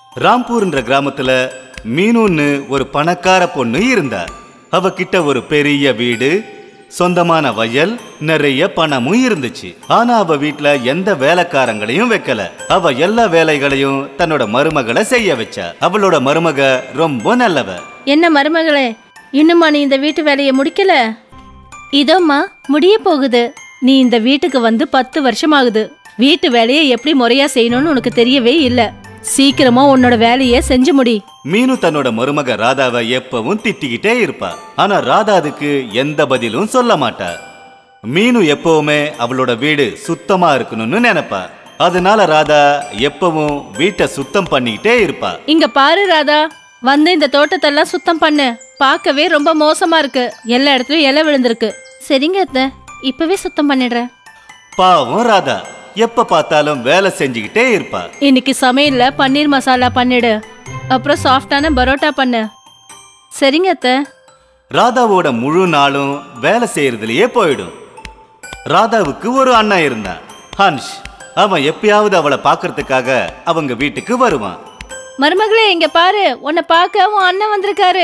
ராம்பூர்ன்ற கிராமத்துல மீனுன்னு ஒரு பணக்கார பொண்ணு இருந்தா அவகிட்ட ஒரு பெரிய வீடு சொந்தமான வயல் நிறைய பணமும் இருந்துச்சு ஆனா அவ வீட்ல எந்த வேலைக்காரங்களையும் வைக்கல அவ எல்லா வேலைகளையும் தன்னோட மருமகளை செய்ய வச்சா அவளோட மருமக ரொம்ப நல்லவ என்ன மருமகளே இன்னுமா நீ இந்த வீட்டு வேலையை முடிக்கல இதோம்மா முடிய போகுது நீ இந்த வீட்டுக்கு வந்து பத்து வருஷம் ஆகுது வீட்டு வேலையை எப்படி முறையா செய்யணும்னு உனக்கு தெரியவே இல்ல சீக்கிரமா உன்னோட வேலையை செஞ்சு முடி மீனு தன்னோட மருமக ராதாவை எப்பவும் திட்டிக்கிட்டே இருப்பா ஆனா ராதா அதுக்கு எந்த பதிலும் சொல்ல மாட்டா மீனு எப்பவுமே அவளோட வீடு சுத்தமா இருக்கணும்னு நினைப்பா அதனால ராதா எப்பவும் வீட்டை சுத்தம் பண்ணிக்கிட்டே இருப்பா இங்க பாரு ராதா வந்து இந்த தோட்டத்தெல்லாம் சுத்தம் பண்ணு பார்க்கவே ரொம்ப மோசமா இருக்கு எல்லா இடத்துலயும் இலை விழுந்திருக்கு சரிங்க அத்தை இப்பவே சுத்தம் பண்ணிடுறேன் பாவம் ராதா எப்ப பார்த்தாலும் வேலை செஞ்சுக்கிட்டே இருப்பா இன்னைக்கு சமையல்ல பன்னீர் மசாலா பண்ணிடு அப்புறம் சாஃப்டான பரோட்டா பண்ணு சரிங்க அத்தை ராதாவோட முழு நாளும் வேலை செய்யறதுலயே போயிடும் ராதாவுக்கு ஒரு அண்ணன் இருந்தான் ஹன்ஷ் அவன் எப்பயாவது அவளை பார்க்கறதுக்காக அவங்க வீட்டுக்கு வருவான் மருமகளே இங்க பாரு உன்னை பார்க்க உன் அண்ணன் வந்திருக்காரு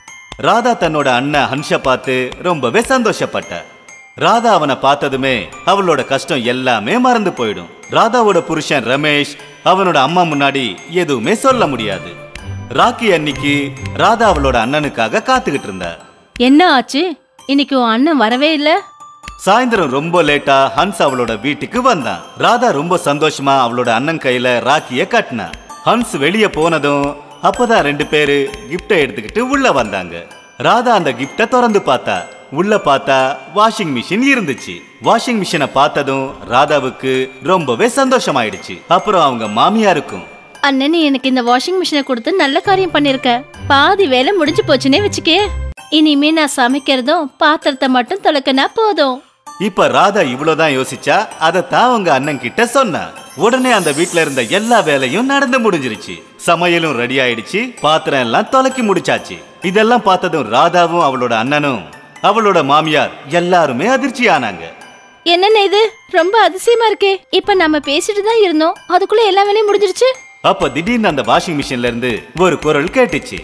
ராதா தன்னோட அண்ணன் ஹன்ஷ பார்த்து ரொம்பவே சந்தோஷப்பட்ட ராதா அவனை பார்த்ததுமே அவளோட கஷ்டம் எல்லாமே மறந்து போயிடும் ராதாவோட புருஷன் ரமேஷ் அவனோட அம்மா முன்னாடி எதுவுமே சொல்ல முடியாது ராக்கி அன்னைக்கு ராதா அவளோட அண்ணனுக்காக காத்துக்கிட்டு இருந்தா என்ன ஆச்சு இன்னைக்கு உன் அண்ணன் வரவே இல்ல சாயந்தரம் ரொம்ப லேட்டா ஹன்ஸ் அவளோட வீட்டுக்கு வந்தான் ராதா ரொம்ப சந்தோஷமா அவளோட அண்ணன் கையில ராக்கிய கட்டினா ஹன்ஸ் வெளியே போனதும் அப்பதான் ரெண்டு பேரு கிஃப்டை எடுத்துக்கிட்டு உள்ள வந்தாங்க ராதா அந்த கிஃப்டை திறந்து பார்த்தா உள்ள பார்த்தா வாஷிங் மிஷின் இருந்துச்சு வாஷிங் மிஷினை பார்த்ததும் ராதாவுக்கு ரொம்பவே சந்தோஷமாயிடுச்சு அப்புறம் அவங்க மாமியாருக்கும் அண்ணன் நீ எனக்கு இந்த வாஷிங் மிஷினை கொடுத்து நல்ல காரியம் பண்ணிருக்க பாதி வேலை முடிஞ்சு போச்சுன்னே வச்சுக்கே இனிமே நான் சமைக்கிறதும் பாத்திரத்தை மட்டும் தொலைக்கனா போதும் இப்ப ராதா இவ்வளவுதான் யோசிச்சா அதைத்தான் அவங்க அண்ணன் கிட்ட சொன்னா உடனே அந்த வீட்ல இருந்த எல்லா வேலையும் நடந்து முடிஞ்சிருச்சு சமையலும் ரெடி ஆயிடுச்சு பாத்திரம் எல்லாம் தொலைக்கி முடிச்சாச்சு இதெல்லாம் பார்த்ததும் ராதாவும் அவளோட அண்ணனும் அவளோட மாமியார் எல்லாருமே அதிர்ச்சி ஆனாங்க என்னென்ன இது ரொம்ப அதிசயமா இருக்கே இப்ப நம்ம பேசிட்டு தான் இருந்தோம் அதுக்குள்ள எல்லா வேலையும் முடிஞ்சிருச்சு அப்ப திடீர்னு அந்த வாஷிங் மிஷின்ல இருந்து ஒரு குரல் கேட்டுச்சு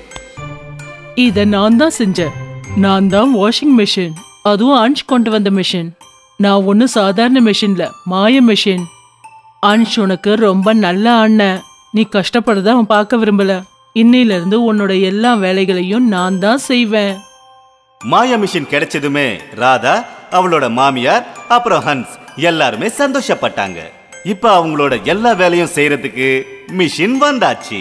இத நான் தான் செஞ்சேன் நான் தான் வாஷிங் மிஷின் அதுவும் அன்ஷ் கொண்டு வந்த மிஷின் நான் ஒன்றும் சாதாரண மிஷின்ல மாய மிஷின் அன்ஷ் உனக்கு ரொம்ப நல்ல அண்ணன் நீ கஷ்டப்படுறத அவன் பார்க்க விரும்பல இன்னையில இருந்து உன்னோட எல்லா வேலைகளையும் நான் தான் செய்வேன் மாயா மிஷின் கிடைச்சதுமே ராதா அவளோட மாமியார் அப்புறம் ஹன்ஸ் எல்லாருமே சந்தோஷப்பட்டாங்க இப்ப அவங்களோட எல்லா வேலையும் செய்யறதுக்கு மிஷின் வந்தாச்சு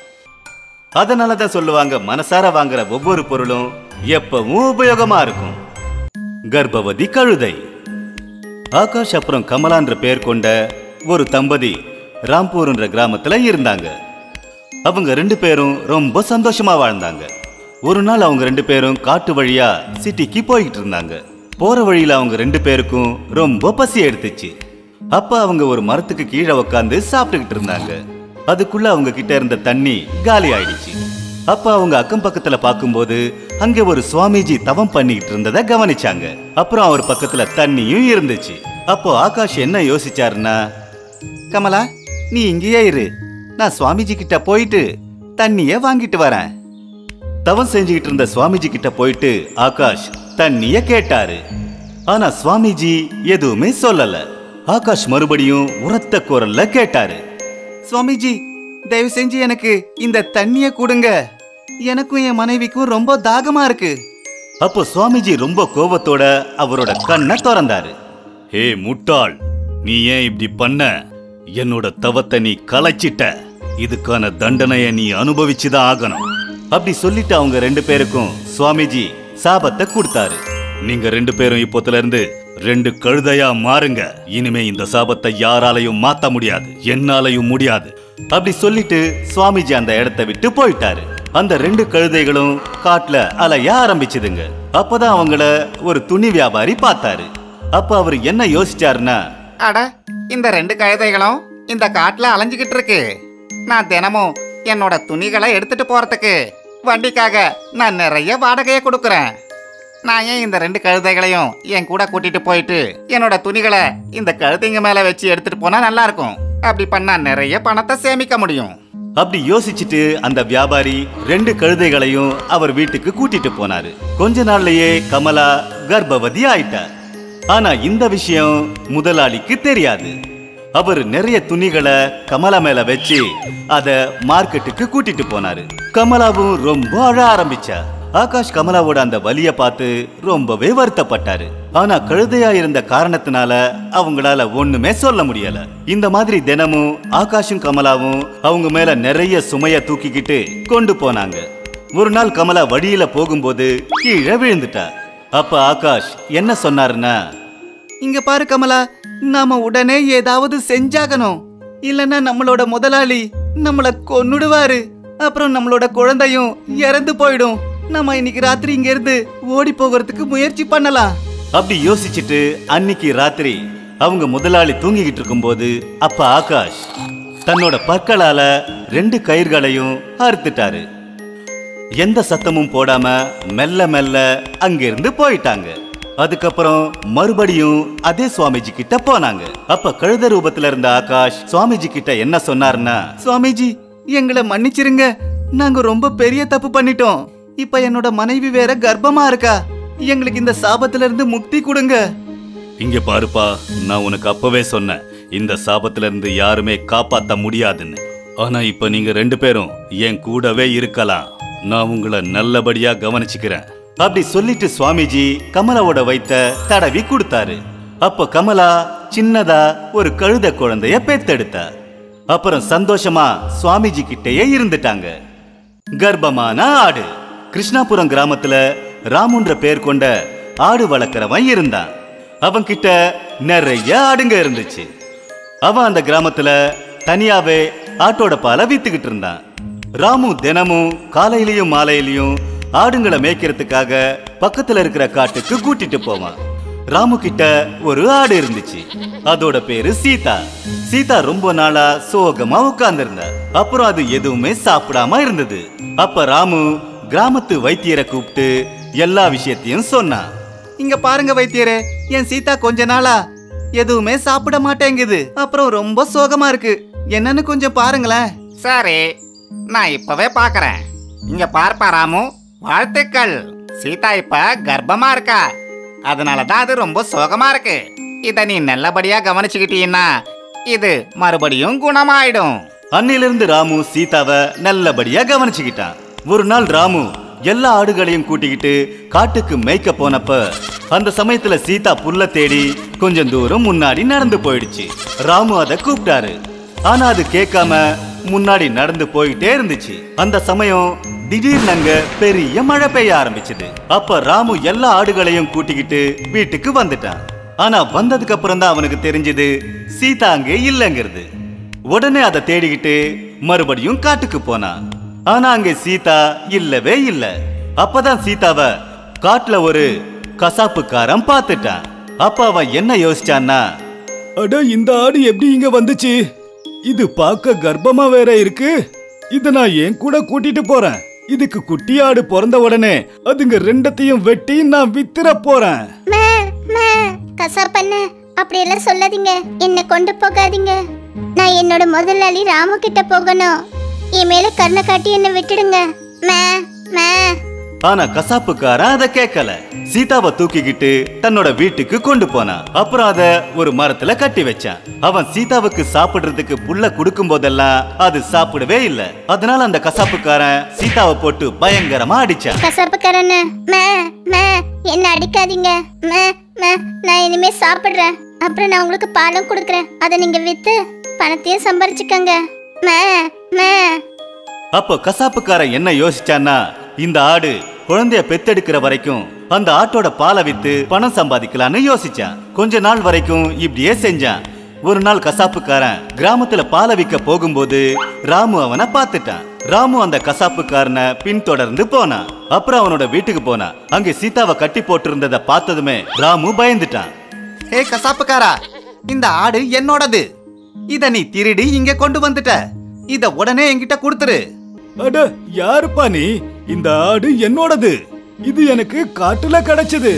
அதனால தான் சொல்லுவாங்க மனசார வாங்குற ஒவ்வொரு பொருளும் எப்பவும் உபயோகமா இருக்கும் கர்ப்பவதி கழுதை ஆகாஷ் அப்புறம் கமலான்ற பேர் கொண்ட ஒரு தம்பதி ராம்பூர்ன்ற கிராமத்துல இருந்தாங்க அவங்க ரெண்டு பேரும் ரொம்ப சந்தோஷமா வாழ்ந்தாங்க ஒரு நாள் அவங்க ரெண்டு பேரும் காட்டு வழியா சிட்டிக்கு போய்கிட்டு இருந்தாங்க போற வழியில அவங்க ரெண்டு பேருக்கும் ரொம்ப பசி எடுத்துச்சு அப்ப அவங்க ஒரு மரத்துக்கு கீழே உட்காந்து சாப்பிட்டுக்கிட்டு இருந்தாங்க அதுக்குள்ள அவங்க கிட்ட இருந்த தண்ணி காலி ஆயிடுச்சு அப்ப அவங்க அக்கம் பக்கத்துல பார்க்கும்போது அங்க ஒரு சுவாமிஜி தவம் பண்ணிக்கிட்டு இருந்ததை கவனிச்சாங்க அப்புறம் அவர் பக்கத்துல தண்ணியும் இருந்துச்சு அப்போ ஆகாஷ் என்ன யோசிச்சாருன்னா கமலா நீ இங்கேயே இரு நான் சுவாமிஜி கிட்ட போயிட்டு தண்ணிய வாங்கிட்டு வரேன் தவம் செஞ்சுக்கிட்டு இருந்த சுவாமிஜி கிட்ட போயிட்டு ஆகாஷ் தண்ணிய கேட்டாரு ஆனா சுவாமிஜி எதுவுமே சொல்லல ஆகாஷ் மறுபடியும் உரத்த குரல்ல கேட்டாரு சுவாமிஜி தயவு செஞ்சு எனக்கு இந்த தண்ணிய கொடுங்க எனக்கும் என் மனைவிக்கும் ரொம்ப தாகமா இருக்கு அப்போ சுவாமிஜி ரொம்ப கோபத்தோட அவரோட கண்ணை திறந்தாரு ஹே முட்டாள் நீ ஏன் இப்படி பண்ண என்னோட தவத்தை நீ கலைச்சிட்ட இதுக்கான தண்டனைய நீ அனுபவிச்சுதான் ஆகணும் அப்படி சொல்லிட்டு அவங்க ரெண்டு பேருக்கும் சுவாமிஜி சாபத்தை கொடுத்தாரு நீங்க ரெண்டு பேரும் இப்போத்துல இருந்து ரெண்டு கழுதையா மாறுங்க இனிமே இந்த சாபத்தை யாராலையும் மாத்த முடியாது என்னாலையும் முடியாது அப்படி சொல்லிட்டு சுவாமிஜி அந்த இடத்தை விட்டு போயிட்டாரு அந்த ரெண்டு கழுதைகளும் காட்டுல அலைய ஆரம்பிச்சுதுங்க அப்பதான் அவங்கள ஒரு துணி வியாபாரி பார்த்தாரு அப்ப அவர் என்ன யோசிச்சாருன்னா அட இந்த ரெண்டு கழுதைகளும் இந்த காட்டுல அலைஞ்சுக்கிட்டு இருக்கு நான் தினமும் என்னோட துணிகளை எடுத்துட்டு போறதுக்கு வண்டிக்காக நான் நிறைய வாடகையை கொடுக்குறேன் நான் ஏன் இந்த ரெண்டு கழுதைகளையும் என் கூட கூட்டிட்டு போயிட்டு என்னோட துணிகளை இந்த கழுதைங்க மேல வச்சு எடுத்துட்டு போனா நல்லா இருக்கும் அப்படி பண்ணா நிறைய பணத்தை சேமிக்க முடியும் அப்படி யோசிச்சுட்டு அந்த வியாபாரி ரெண்டு கழுதைகளையும் அவர் வீட்டுக்கு கூட்டிட்டு போனாரு கொஞ்ச நாள்லயே கமலா கர்ப்பவதி ஆயிட்டா ஆனா இந்த விஷயம் முதலாளிக்கு தெரியாது அவர் நிறைய துணிகளை கமலா மேல வச்சு அத மார்க்கெட்டுக்கு கூட்டிட்டு போனாரு கமலாவும் ரொம்ப அழ ஆரம்பிச்சா ஆகாஷ் கமலாவோட அந்த வலிய பார்த்து ரொம்பவே வருத்தப்பட்டாரு ஆனா கழுதையா இருந்த காரணத்தினால அவங்களால ஒண்ணுமே சொல்ல முடியல இந்த மாதிரி தினமும் ஆகாஷும் கமலாவும் அவங்க மேல நிறைய சுமைய தூக்கிக்கிட்டு கொண்டு போனாங்க ஒரு நாள் கமலா வழியில போகும்போது கீழே விழுந்துட்டா அப்ப ஆகாஷ் என்ன சொன்னாருன்னா இங்க பாரு கமலா நாம உடனே ஏதாவது செஞ்சாகணும் இல்லனா நம்மளோட முதலாளி நம்மள கொன்னுடுவாரு அப்புறம் நம்மளோட குழந்தையும் இறந்து போயிடும் நம்ம இன்னைக்கு ராத்திரி இங்க இருந்து ஓடி போகிறதுக்கு முயற்சி பண்ணலாம் அப்படி யோசிச்சுட்டு அன்னிக்கு ராத்திரி அவங்க முதலாளி தூங்கிக்கிட்டு இருக்கும்போது அப்ப ஆகாஷ் தன்னோட பற்களால ரெண்டு கயிர்களையும் அறுத்துட்டாரு எந்த சத்தமும் போடாம மெல்ல மெல்ல அங்கிருந்து போயிட்டாங்க அதுக்கப்புறம் மறுபடியும் அதே சுவாமிஜி கிட்ட போனாங்க அப்ப கழுத ரூபத்துல இருந்த ஆகாஷ் சுவாமிஜி கிட்ட என்ன சொன்னாருன்னா சுவாமிஜி எங்களை மன்னிச்சிருங்க நாங்க ரொம்ப பெரிய தப்பு பண்ணிட்டோம் இப்ப என்னோட மனைவி வேற கர்ப்பமா இருக்கா எங்களுக்கு இந்த சாபத்துல இருந்து முக்தி கொடுங்க இங்க பாருப்பா நான் உனக்கு அப்பவே சொன்னேன் இந்த சாபத்துல இருந்து யாருமே காப்பாத்த முடியாதுன்னு ஆனா இப்ப நீங்க ரெண்டு பேரும் என் கூடவே இருக்கலாம் நான் உங்களை நல்லபடியா கவனிச்சுக்கிறேன் அப்படி சொல்லிட்டு சுவாமிஜி கமலாவோட வைத்த தடவி கொடுத்தாரு அப்ப கமலா சின்னதா ஒரு கழுத குழந்தைய பெத்தெடுத்தா அப்புறம் சந்தோஷமா சுவாமிஜி கிட்டேயே இருந்துட்டாங்க கர்ப்பமான ஆடு கிருஷ்ணாபுரம் கிராமத்துல ராமுன்ற பேர் கொண்ட ஆடு வளர்க்கறவன் இருந்தான் அவன் கிட்ட நிறைய ஆடுங்க இருந்துச்சு அவன் அந்த கிராமத்துல தனியாவே ஆட்டோட பாலை வித்துக்கிட்டு இருந்தான் ராமு தினமும் காலையிலயும் மாலையிலயும் ஆடுங்களை மேய்க்கிறதுக்காக பக்கத்துல இருக்கிற காட்டுக்கு கூட்டிட்டு போவான் ராமு கிட்ட ஒரு ஆடு இருந்துச்சு அதோட பேரு சீதா சீதா ரொம்ப நாளா சோகமா உட்கார்ந்திருந்தா அப்புறம் அது எதுவுமே சாப்பிடாம இருந்தது அப்ப ராமு கிராமத்து வைத்தியரை கூப்பிட்டு எல்லா விஷயத்தையும் சொன்னான் இங்க பாருங்க வைத்தியரே என் சீதா கொஞ்ச நாளா எதுவுமே சாப்பிட மாட்டேங்குது அப்புறம் ரொம்ப சோகமா இருக்கு என்னன்னு கொஞ்சம் பாருங்களேன் சரி நான் இப்பவே பாக்குறேன் இங்க பார்ப்பா ராமு வாழ்த்துக்கள் சீதா இப்ப கர்ப்பமா இருக்கா அதனால தான் அது ரொம்ப சோகமா இருக்கு இத நீ நல்லபடியா கவனிச்சுக்கிட்டீன்னா இது மறுபடியும் குணமாயிடும் அன்னிலிருந்து ராமு சீதாவை நல்லபடியா கவனிச்சுக்கிட்டான் ஒரு நாள் ராமு எல்லா ஆடுகளையும் கூட்டிக்கிட்டு காட்டுக்கு மேய்க்க போனப்ப அந்த சமயத்துல சீதா புல்ல தேடி கொஞ்சம் தூரம் முன்னாடி நடந்து போயிடுச்சு ராமு அதை கூப்பிட்டாரு ஆனா அது கேட்காம முன்னாடி நடந்து போயிட்டே இருந்துச்சு அந்த சமயம் திடீர்னு அங்க பெரிய மழை பெய்ய ஆரம்பிச்சது அப்ப ராமு எல்லா ஆடுகளையும் கூட்டிக்கிட்டு வீட்டுக்கு வந்துட்டான் ஆனா வந்ததுக்கு அப்புறம் தான் அவனுக்கு தெரிஞ்சது சீதா அங்கே இல்லைங்கிறது உடனே அதை தேடிக்கிட்டு மறுபடியும் காட்டுக்கு போனான் ஆனா அங்க சீதா இல்லவே இல்ல அப்பதான் சீதாவ காட்டுல ஒரு கசாப்புக்காரன் பார்த்துட்டான் அப்ப அவன் என்ன யோசிச்சான்னா அட இந்த ஆடு எப்படி இங்க வந்துச்சு இது பார்க்க கர்ப்பமா வேற இருக்கு இத நான் என் கூட கூட்டிட்டு போறேன் இதுக்கு குட்டி ஆடு பிறந்த உடனே அதுங்க ரெண்டத்தையும் வெட்டி நான் வித்துற போறேன் மே மே கசாப்பண்ண அப்படியெல்லாம் சொல்லாதீங்க என்னை கொண்டு போகாதீங்க நான் என்னோட முதலாளி ராமு கிட்ட போகணும் என் மேல கருணை காட்டி என்னை விட்டுடுங்க மே மே ஆனா கசாப்புக்காரன் அதை கேட்கல சீதாவை தூக்கிக்கிட்டு தன்னோட வீட்டுக்கு கொண்டு போனான் அப்புறம் அத ஒரு மரத்துல கட்டி வச்சான் அவன் சீதாவுக்கு சாப்பிடுறதுக்கு புல்ல கொடுக்கும் போதெல்லாம் அது சாப்பிடவே இல்ல அதனால அந்த கசாப்புக்காரன் சீதாவை போட்டு பயங்கரமா அடிச்சான் கசாப்புக்காரண்ண மே மே என்ன அடிக்காதீங்க மே மே நான் இனிமே சாப்பிடுறேன் அப்புறம் நான் உங்களுக்கு பாலும் கொடுக்குறேன் அதை நீங்க வித்து பணத்தையும் சம்பாரிச்சுக்கங்க மே மே அப்போ கசாப்புக்காரன் என்ன யோசிச்சான்னா இந்த ஆடு குழந்தைய பெத்தெடுக்கிற வரைக்கும் அந்த ஆட்டோட பாலை வித்து பணம் சம்பாதிக்கலாம்னு யோசிச்சான் கொஞ்ச நாள் வரைக்கும் இப்படியே செஞ்சான் ஒரு நாள் கசாப்புக்காரன் கிராமத்துல பாலை விற்க போகும்போது ராமு அவனை பார்த்துட்டான் ராமு அந்த கசாப்புக்காரனை பின்தொடர்ந்து போனான் அப்புறம் அவனோட வீட்டுக்கு போனான் அங்க சீதாவை கட்டி போட்டிருந்ததை பார்த்ததுமே ராமு பயந்துட்டான் ஹே கசாப்புக்காரா இந்த ஆடு என்னோடது இத நீ திருடி இங்க கொண்டு வந்துட்ட இத உடனே என்கிட்ட கொடுத்துரு அட யாருப்பா நீ இந்த ஆடு என்னோடது இது எனக்கு காட்டுல கிடைச்சது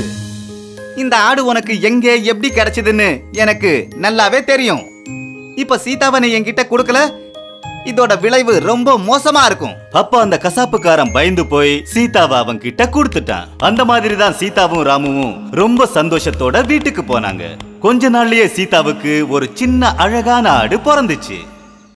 இந்த ஆடு உனக்கு எங்கே எப்படி கிடைச்சதுன்னு எனக்கு நல்லாவே தெரியும் இப்ப சீதாவை நீ என்கிட்ட கொடுக்கல இதோட விளைவு ரொம்ப மோசமா இருக்கும் அப்ப அந்த கசாப்புக்காரன் பயந்து போய் சீதாவை அவன் கிட்ட கொடுத்துட்டான் அந்த மாதிரி தான் சீதாவும் ராமுவும் ரொம்ப சந்தோஷத்தோட வீட்டுக்கு போனாங்க கொஞ்ச நாள்லயே சீதாவுக்கு ஒரு சின்ன அழகான ஆடு பிறந்துச்சு